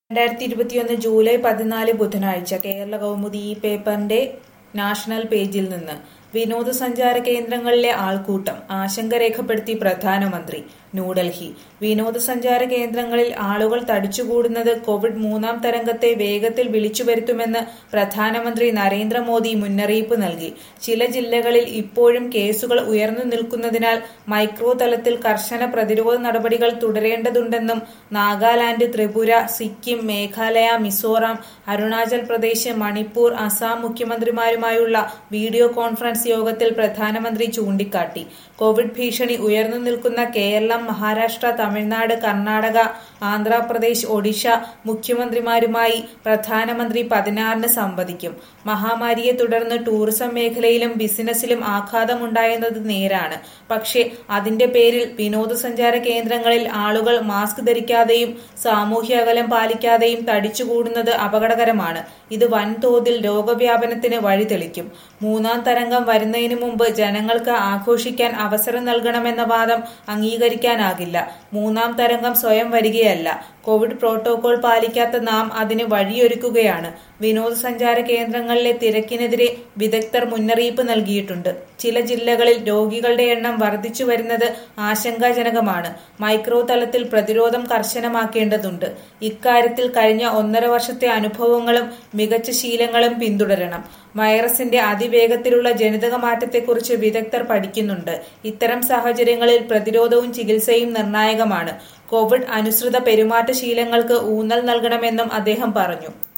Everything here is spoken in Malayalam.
രണ്ടായിരത്തി ഇരുപത്തിയൊന്ന് ജൂലൈ പതിനാല് ബുധനാഴ്ച കേരള കൗമുദി ഈ പേപ്പറിന്റെ നാഷണൽ പേജിൽ നിന്ന് വിനോദസഞ്ചാര കേന്ദ്രങ്ങളിലെ ആൾക്കൂട്ടം ആശങ്ക രേഖപ്പെടുത്തി പ്രധാനമന്ത്രി ന്യൂഡൽഹി വിനോദസഞ്ചാര കേന്ദ്രങ്ങളിൽ ആളുകൾ തടിച്ചുകൂടുന്നത് കോവിഡ് മൂന്നാം തരംഗത്തെ വേഗത്തിൽ വിളിച്ചു വരുത്തുമെന്ന് പ്രധാനമന്ത്രി നരേന്ദ്രമോദി മുന്നറിയിപ്പ് നൽകി ചില ജില്ലകളിൽ ഇപ്പോഴും കേസുകൾ ഉയർന്നു നിൽക്കുന്നതിനാൽ മൈക്രോ തലത്തിൽ കർശന പ്രതിരോധ നടപടികൾ തുടരേണ്ടതുണ്ടെന്നും നാഗാലാന്റ് ത്രിപുര സിക്കിം മേഘാലയ മിസോറാം അരുണാചൽ പ്രദേശ് മണിപ്പൂർ അസാം മുഖ്യമന്ത്രിമാരുമായുള്ള വീഡിയോ കോൺഫറൻസ് യോഗത്തിൽ പ്രധാനമന്ത്രി ചൂണ്ടിക്കാട്ടി കോവിഡ് ഭീഷണി ഉയർന്നു നിൽക്കുന്ന കേരളം മഹാരാഷ്ട്ര തമിഴ്നാട് കർണാടക ആന്ധ്രാപ്രദേശ് ഒഡീഷ മുഖ്യമന്ത്രിമാരുമായി പ്രധാനമന്ത്രി പതിനാറിന് സംവദിക്കും മഹാമാരിയെ തുടർന്ന് ടൂറിസം മേഖലയിലും ബിസിനസ്സിലും ആഘാതമുണ്ടായെന്നത് നേരാണ് പക്ഷേ അതിന്റെ പേരിൽ വിനോദസഞ്ചാര കേന്ദ്രങ്ങളിൽ ആളുകൾ മാസ്ക് ധരിക്കാതെയും സാമൂഹ്യ അകലം പാലിക്കാതെയും തടിച്ചുകൂടുന്നത് അപകടകരമാണ് ഇത് വൻതോതിൽ രോഗവ്യാപനത്തിന് വഴിതെളിക്കും മൂന്നാം തരംഗം വരുന്നതിനു മുമ്പ് ജനങ്ങൾക്ക് ആഘോഷിക്കാൻ അവസരം നൽകണമെന്ന വാദം അംഗീകരിക്കാനാകില്ല മൂന്നാം തരംഗം സ്വയം വരികയല്ല കോവിഡ് പ്രോട്ടോകോൾ പാലിക്കാത്ത നാം അതിന് വഴിയൊരുക്കുകയാണ് വിനോദസഞ്ചാര കേന്ദ്രങ്ങളിലെ തിരക്കിനെതിരെ വിദഗ്ധർ മുന്നറിയിപ്പ് നൽകിയിട്ടുണ്ട് ചില ജില്ലകളിൽ രോഗികളുടെ എണ്ണം വർദ്ധിച്ചു വരുന്നത് ആശങ്കാജനകമാണ് മൈക്രോ തലത്തിൽ പ്രതിരോധം കർശനമാക്കേണ്ടതുണ്ട് ഇക്കാര്യത്തിൽ കഴിഞ്ഞ ഒന്നര വർഷത്തെ അനുഭവങ്ങളും മികച്ച ശീലങ്ങളും പിന്തുടരണം വൈറസിന്റെ അതിവേഗത്തിലുള്ള ജനിതക മാറ്റത്തെക്കുറിച്ച് വിദഗ്ധർ പഠിക്കുന്നുണ്ട് ഇത്തരം സാഹചര്യങ്ങളിൽ പ്രതിരോധവും ചികിത്സയും നിർണായകമാണ് കോവിഡ് അനുസൃത പെരുമാറ്റ ശീലങ്ങൾക്ക് ഊന്നൽ നൽകണമെന്നും അദ്ദേഹം പറഞ്ഞു